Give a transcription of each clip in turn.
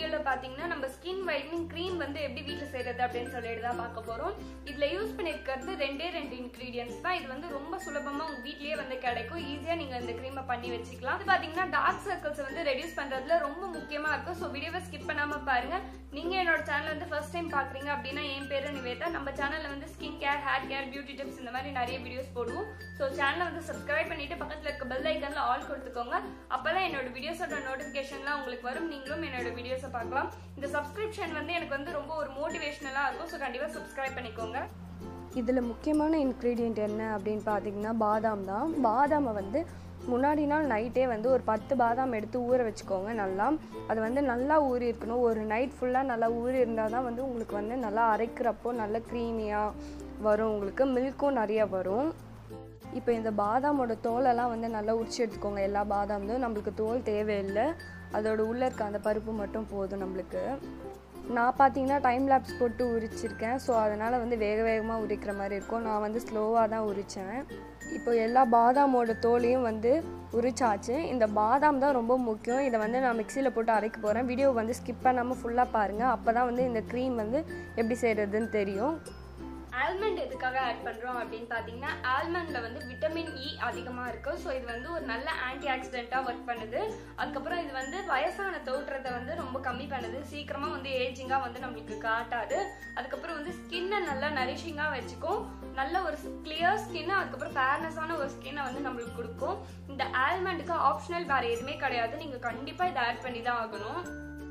வீடியோவில் பார்த்தீங்கன்னா நம்ம ஸ்கின் வைட்னிங் க்ரீம் வந்து எப்படி வீட்டில் செய்கிறது அப்படின்னு சொல்லிட்டு தான் பார்க்க போகிறோம் இதில் யூஸ் பண்ணியிருக்கிறது ரெண்டே ரெண்டு இன்க்ரீடியன்ஸ் தான் இது வந்து ரொம்ப சுலபமாக உங்கள் வீட்லேயே வந்து கிடைக்கும் ஈஸியாக நீங்கள் இந்த க்ரீமை பண்ணி வச்சுக்கலாம் இது பார்த்தீங்கன்னா டார்க் சர்க்கிள்ஸ் வந்து ரெடியூஸ் பண்ணுறதுல ரொம்ப முக்கியமாக இருக்கும் ஸோ வீடியோவை ஸ்கிப் பண்ணாமல் பாருங்கள் நீங்கள் என்னோட சேனல் வந்து ஃபர்ஸ்ட் டைம் பார்க்குறீங்க அப்படின்னா என் பேர் நிவேதா நம்ம சேனலில் வந்து skin care hair care beauty tips இந்த மாதிரி நிறைய வீடியோஸ் போடுவோம் ஸோ சேனலை வந்து சப்ஸ்கிரைப் பண்ணிட்டு பக்கத்தில் இருக்க பெல் ஐக்கனில் ஆல் கொடுத்துக்கோங்க அப்பதான் என்னோட வீடியோஸோட நோட்டிஃபிகேஷன்லாம் உங்களுக்கு வரும் நீங்களும் என்னோட வீடியோஸை பார்க்கலாம் இந்த சப்ஸ்கிரிப்ஷன் வந்து எனக்கு வந்து ரொம்ப ஒரு மோட்டிவேஷனலாக இருக்கும் ஸோ கண்டிப்பாக சப்ஸ்கிரைப் பண்ணிக்கோங்க இதில் முக்கியமான இன்க்ரீடியண்ட் என்ன அப்படின்னு பார்த்தீங்கன்னா பாதாம் தான் பாதாமை வந்து முன்னாடி நாள் நைட்டே வந்து ஒரு பத்து பாதாம் எடுத்து ஊற வச்சுக்கோங்க நல்லா அது வந்து நல்லா ஊறி இருக்கணும் ஒரு நைட் ஃபுல்லாக நல்லா ஊறி இருந்தால் தான் வந்து உங்களுக்கு வந்து நல்லா அரைக்கிறப்போ நல்லா க்ரீமியாக வரும் உங்களுக்கு மில்க்கும் நிறைய வரும் இப்போ இந்த பாதாமோட தோலெல்லாம் வந்து நல்லா உரிச்சு எடுத்துக்கோங்க எல்லா பாதாமும் நம்மளுக்கு தோல் தேவையில்லை அதோட உள்ளே இருக்க அந்த பருப்பு மட்டும் போதும் நம்மளுக்கு நான் பார்த்தீங்கன்னா டைம் லேப்ஸ் போட்டு உரிச்சிருக்கேன் ஸோ அதனால் வந்து வேக வேகமாக உரிக்கிற மாதிரி இருக்கும் நான் வந்து ஸ்லோவாக தான் உரித்தேன் இப்போ எல்லா பாதாமோட தோலையும் வந்து உரிச்சாச்சு இந்த பாதாம் தான் ரொம்ப முக்கியம் இதை வந்து நான் மிக்சியில் போட்டு அரைக்க போகிறேன் வீடியோ வந்து ஸ்கிப் பண்ணாமல் ஃபுல்லாக பாருங்கள் அப்போ தான் வந்து இந்த க்ரீம் வந்து எப்படி செய்கிறதுன்னு தெரியும் ஆல்மண்ட் எதுக்காக ஆட் பண்ணுறோம் அப்படின்னு பார்த்தீங்கன்னா ஆல்மண்டில் வந்து விட்டமின் இ அதிகமாக இருக்கும் ஸோ இது வந்து ஒரு நல்ல ஆன்டி ஆக்சிடென்ட்டாக ஒர்க் பண்ணுது அதுக்கப்புறம் இது வந்து வயசான தோற்றத்தை வந்து ரொம்ப கம்மி பண்ணுது சீக்கிரமாக வந்து ஏஜிங்காக வந்து நம்மளுக்கு காட்டாது அதுக்கப்புறம் வந்து ஸ்கின்னை நல்லா நரிஷிங்காக வச்சுக்கும் நல்ல ஒரு கிளியர் ஸ்கின் அதுக்கப்புறம் ஃபேர்னஸான ஒரு ஸ்கின்னை வந்து நம்மளுக்கு கொடுக்கும் இந்த ஆல்மண்டுக்கு ஆப்ஷனல் வேறு எதுவுமே கிடையாது நீங்கள் கண்டிப்பாக இதை ஆட் பண்ணி தான் ஆகணும்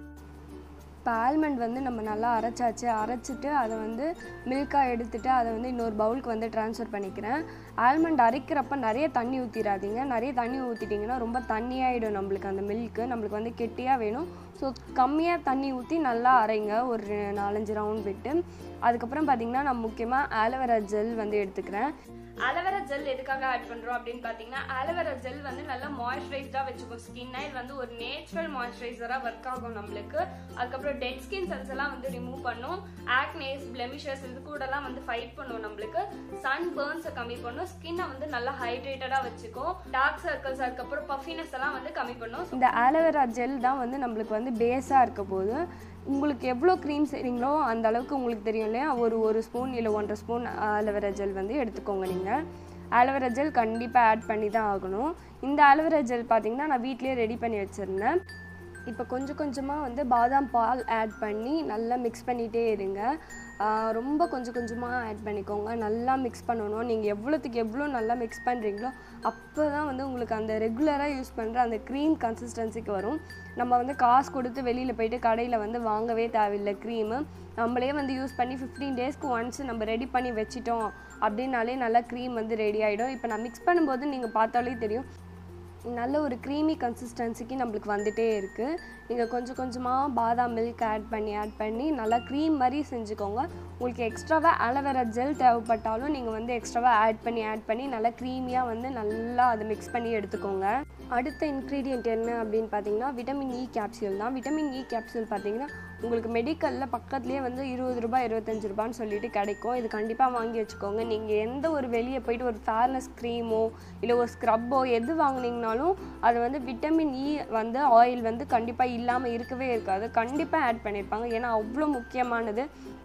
இப்போ ஆல்மண்ட் வந்து நம்ம நல்லா அரைச்சாச்சு அரைச்சிட்டு அதை வந்து மில்காக எடுத்துட்டு அதை வந்து இன்னொரு பவுலுக்கு வந்து ட்ரான்ஸ்ஃபர் பண்ணிக்கிறேன் ஆல்மண்ட் அரைக்கிறப்ப நிறைய தண்ணி ஊற்றிடாதீங்க நிறைய தண்ணி ஊற்றிட்டிங்கன்னா ரொம்ப தண்ணியாகிடும் நம்மளுக்கு அந்த மில்க்கு நம்மளுக்கு வந்து கெட்டியாக வேணும் ஸோ கம்மியாக தண்ணி ஊற்றி நல்லா அரைங்க ஒரு நாலஞ்சு ரவுண்ட் விட்டு அதுக்கப்புறம் பார்த்திங்கன்னா நான் முக்கியமாக ஆலோவேரா ஜெல் வந்து எடுத்துக்கிறேன் அலோவேரா ஜெல் எதுக்காக ஆட் பண்ணுறோம் அப்படின்னு பார்த்தீங்கன்னா அலோவேரா ஜெல் வந்து நல்லா மாய்ஸ்சரைஸ்டாக வச்சுக்கும் ஸ்கின்னை இது வந்து ஒரு நேச்சுரல் மாய்ஸ்சரைசராக ஒர்க் ஆகும் நம்மளுக்கு அதுக்கப்புறம் டெட் ஸ்கின் செல்ஸ் எல்லாம் வந்து ரிமூவ் பண்ணும் ஆக்னேஸ் பிளெமிஷஸ் இது கூடலாம் வந்து ஃபைட் பண்ணும் நம்மளுக்கு சன் பேர்ன்ஸை கம்மி பண்ணும் ஸ்கின்னை வந்து நல்லா ஹைட்ரேட்டடாக வச்சுக்கும் டார்க் சர்க்கிள்ஸ் அதுக்கப்புறம் பஃபினஸ் எல்லாம் வந்து கம்மி பண்ணும் இந்த ஆலோவேரா ஜெல் தான் வந்து நம்மளுக்கு வந்து பேஸாக இருக்க போது உங்களுக்கு எவ்வளோ க்ரீம் செய்கிறீங்களோ அந்த அளவுக்கு உங்களுக்கு தெரியும் இல்லையா ஒரு ஒரு ஸ்பூன் இல்லை ஒன்றரை ஸ்பூன் ஆலோவேரா ஜெல் வந்து எடுத்துக்கோங்க நீங்கள் ஆலோவேரா ஜெல் கண்டிப்பாக ஆட் பண்ணி தான் ஆகணும் இந்த ஆலோவேரா ஜெல் பார்த்தீங்கன்னா நான் வீட்டிலேயே ரெடி பண்ணி வச்சுருந்தேன் இப்போ கொஞ்சம் கொஞ்சமாக வந்து பாதாம் பால் ஆட் பண்ணி நல்லா மிக்ஸ் பண்ணிகிட்டே இருங்க ஆஹ் ரொம்ப கொஞ்சம் கொஞ்சமாக ஆட் பண்ணிக்கோங்க நல்லா மிக்ஸ் பண்ணணும் நீங்கள் எவ்வளோத்துக்கு எவ்வளோ நல்லா மிக்ஸ் பண்ணுறீங்களோ அப்போ தான் வந்து உங்களுக்கு அந்த ரெகுலராக யூஸ் பண்ணுற அந்த க்ரீம் கன்சிஸ்டன்சிக்கு வரும் நம்ம வந்து காசு கொடுத்து வெளியில் போயிட்டு கடையில் வந்து வாங்கவே தேவையில்லை க்ரீமு நம்மளே வந்து யூஸ் பண்ணி ஃபிஃப்டீன் டேஸ்க்கு ஒன்ஸ் நம்ம ரெடி பண்ணி வச்சிட்டோம் அப்படின்னாலே நல்லா க்ரீம் வந்து ரெடி ஆகிடும் இப்போ நான் மிக்ஸ் பண்ணும்போது நீங்கள் பார்த்தாலே தெரியும் நல்ல ஒரு க்ரீமி கன்சிஸ்டன்சிக்கு நம்மளுக்கு வந்துட்டே இருக்குது நீங்கள் கொஞ்சம் கொஞ்சமாக பாதாம் மில்க் ஆட் பண்ணி ஆட் பண்ணி நல்லா க்ரீம் மாதிரி செஞ்சுக்கோங்க உங்களுக்கு எக்ஸ்ட்ராவாக அலோவேரா ஜெல் தேவைப்பட்டாலும் நீங்கள் வந்து எக்ஸ்ட்ராவாக ஆட் பண்ணி ஆட் பண்ணி நல்லா க்ரீமியாக வந்து நல்லா அதை மிக்ஸ் பண்ணி எடுத்துக்கோங்க அடுத்த இன்க்ரீடியன்ட் என்ன அப்படின்னு பார்த்தீங்கன்னா விட்டமின் இ கேப்சியூல் தான் விட்டமின் இ கேப்சியூல் பார்த்தீங்கன்னா உங்களுக்கு மெடிக்கலில் பக்கத்துலேயே வந்து இருபது ரூபாய் இருபத்தஞ்சு ரூபான்னு சொல்லிட்டு கிடைக்கும் இது கண்டிப்பாக வாங்கி வச்சுக்கோங்க நீங்கள் எந்த ஒரு வெளியே போயிட்டு ஒரு ஃபேர்னஸ் க்ரீமோ இல்லை ஒரு ஸ்க்ரப்போ எது வாங்குனீங்கனாலும் அது வந்து விட்டமின் இ வந்து ஆயில் வந்து கண்டிப்பாக இல்லாமல் இருக்கவே இருக்காது கண்டிப்பாக ஆட் பண்ணியிருப்பாங்க ஏன்னா அவ்வளோ முக்கியமானது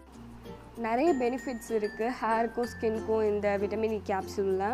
நிறைய பெனிஃபிட்ஸ் இருக்குது ஹேருக்கும் ஸ்கின்க்கும் இந்த விட்டமின் இ கேப்சூலில்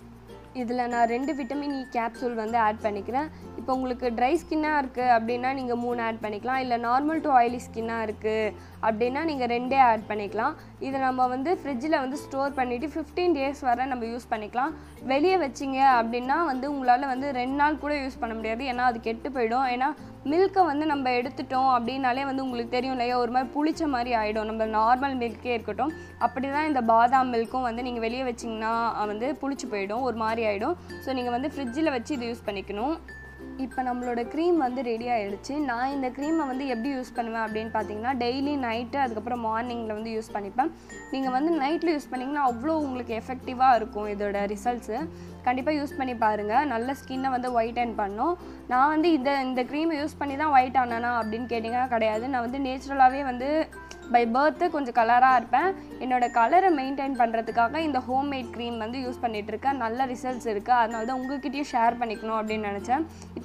இதில் நான் ரெண்டு விட்டமின் இ கேப்சூல் வந்து ஆட் பண்ணிக்கிறேன் இப்போ உங்களுக்கு ட்ரை ஸ்கின்னாக இருக்குது அப்படின்னா நீங்கள் மூணு ஆட் பண்ணிக்கலாம் இல்லை நார்மல் டு ஆயிலி ஸ்கின்னாக இருக்குது அப்படின்னா நீங்கள் ரெண்டே ஆட் பண்ணிக்கலாம் இதை நம்ம வந்து ஃப்ரிட்ஜில் வந்து ஸ்டோர் பண்ணிவிட்டு ஃபிஃப்டீன் டேஸ் வரை நம்ம யூஸ் பண்ணிக்கலாம் வெளியே வச்சிங்க அப்படின்னா வந்து உங்களால் வந்து ரெண்டு நாள் கூட யூஸ் பண்ண முடியாது ஏன்னா அது கெட்டு போயிடும் ஏன்னா மில்க்கை வந்து நம்ம எடுத்துட்டோம் அப்படின்னாலே வந்து உங்களுக்கு தெரியும் இல்லையா ஒரு மாதிரி புளிச்ச மாதிரி ஆகிடும் நம்ம நார்மல் மில்க்கே இருக்கட்டும் அப்படி தான் இந்த பாதாம் மில்க்கும் வந்து நீங்கள் வெளியே வச்சிங்கன்னா வந்து புளிச்சு போயிடும் ஒரு மாதிரி ஆகிடும் ஸோ நீங்கள் வந்து ஃப்ரிட்ஜில் வச்சு இது யூஸ் பண்ணிக்கணும் இப்போ நம்மளோட க்ரீம் வந்து ரெடி ஆயிடுச்சு நான் இந்த க்ரீமை வந்து எப்படி யூஸ் பண்ணுவேன் அப்படின்னு பார்த்தீங்கன்னா டெய்லி நைட்டு அதுக்கப்புறம் மார்னிங்கில் வந்து யூஸ் பண்ணிப்பேன் நீங்கள் வந்து நைட்டில் யூஸ் பண்ணிங்கன்னா அவ்வளோ உங்களுக்கு எஃபெக்டிவாக இருக்கும் இதோட ரிசல்ட்ஸு கண்டிப்பாக யூஸ் பண்ணி பாருங்கள் நல்ல ஸ்கின்னை வந்து ஒயிட்டன் பண்ணும் நான் வந்து இந்த இந்த க்ரீமை யூஸ் பண்ணி தான் ஒயிட் ஆனானா அப்படின்னு கேட்டிங்கன்னா கிடையாது நான் வந்து நேச்சுரலாகவே வந்து பை பர்த்து கொஞ்சம் கலராக இருப்பேன் என்னோடய கலரை மெயின்டைன் பண்ணுறதுக்காக இந்த ஹோம்மேட் க்ரீம் வந்து யூஸ் பண்ணிகிட்ருக்கேன் நல்ல ரிசல்ட்ஸ் இருக்குது அதனால தான் உங்ககிட்டயும் ஷேர் பண்ணிக்கணும் அப்படின்னு நினச்சேன் இப்போ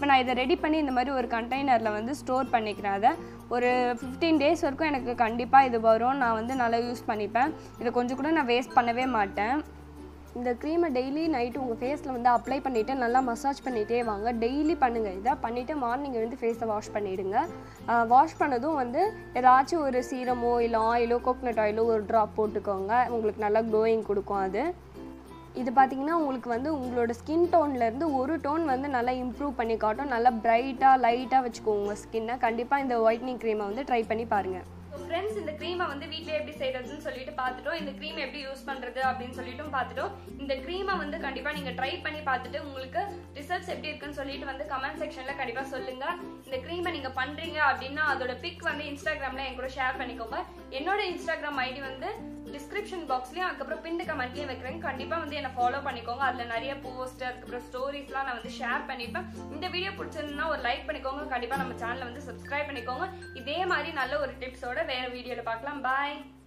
இப்போ நான் இதை ரெடி பண்ணி இந்த மாதிரி ஒரு கண்டெய்னரில் வந்து ஸ்டோர் பண்ணிக்கிறேன் அதை ஒரு ஃபிஃப்டீன் டேஸ் வரைக்கும் எனக்கு கண்டிப்பாக இது வரும் நான் வந்து நல்லா யூஸ் பண்ணிப்பேன் இதை கொஞ்சம் கூட நான் வேஸ்ட் பண்ணவே மாட்டேன் இந்த க்ரீமை டெய்லி நைட்டு உங்கள் ஃபேஸில் வந்து அப்ளை பண்ணிவிட்டு நல்லா மசாஜ் பண்ணிகிட்டே வாங்க டெய்லி பண்ணுங்கள் இதை பண்ணிவிட்டு மார்னிங் எழுந்து ஃபேஸை வாஷ் பண்ணிவிடுங்க வாஷ் பண்ணதும் வந்து ஏதாச்சும் ஒரு சீரமோ இல்லை ஆயிலோ கோகனட் ஆயிலோ ஒரு ட்ராப் போட்டுக்கோங்க உங்களுக்கு நல்லா க்ளோயிங் கொடுக்கும் அது இது பார்த்தீங்கன்னா உங்களுக்கு வந்து உங்களோட ஸ்கின் டோன்லேருந்து ஒரு டோன் வந்து நல்லா இம்ப்ரூவ் பண்ணி காட்டும் நல்லா பிரைட்டாக லைட்டாக வச்சுக்கோங்க உங்கள் ஸ்கின்னை கண்டிப்பாக இந்த ஒயிட்னிங் க்ரீமை வந்து ட்ரை பண்ணி பாருங்கள் ஃப்ரெண்ட்ஸ் இந்த க்ரீமை வந்து வீட்டில் எப்படி செய்யறதுன்னு சொல்லிட்டு பார்த்துட்டோம் இந்த க்ரீம் எப்படி யூஸ் பண்றது அப்படின்னு சொல்லிட்டும் பார்த்துட்டோம் இந்த க்ரீமை வந்து கண்டிப்பா நீங்க ட்ரை பண்ணி பார்த்துட்டு உங்களுக்கு ரிசல்ட்ஸ் எப்படி இருக்குன்னு சொல்லிட்டு வந்து கமெண்ட் செக்ஷன்ல கண்டிப்பா சொல்லுங்க இந்த க்ரீமை நீங்க பண்றீங்க அப்படின்னா அதோட பிக் வந்து இன்ஸ்டாகிராம்ல என் கூட ஷேர் பண்ணிக்கோங்க என்னோட இன்ஸ்டாகிராம் ஐடி வந்து டிஸ்கிரிப்ஷன் பாக்ஸ்லயும் அதுக்கப்புறம் பின் கமெண்ட்லயும் வைக்கிறேன் கண்டிப்பா வந்து என்ன ஃபாலோ பண்ணிக்கோங்க அதுல நிறைய போஸ்ட் அதுக்கப்புறம் ஸ்டோரிஸ்லாம் நான் வந்து ஷேர் பண்ணிப்பேன் இந்த வீடியோ பிடிச்சிருந்தா ஒரு லைக் பண்ணிக்கோங்க கண்டிப்பா நம்ம சேனலை வந்து சப்ஸ்கிரைப் பண்ணிக்கோங்க இதே மாதிரி நல்ல ஒரு டிப்ஸோட வேற வீடியோல பார்க்கலாம் பாய்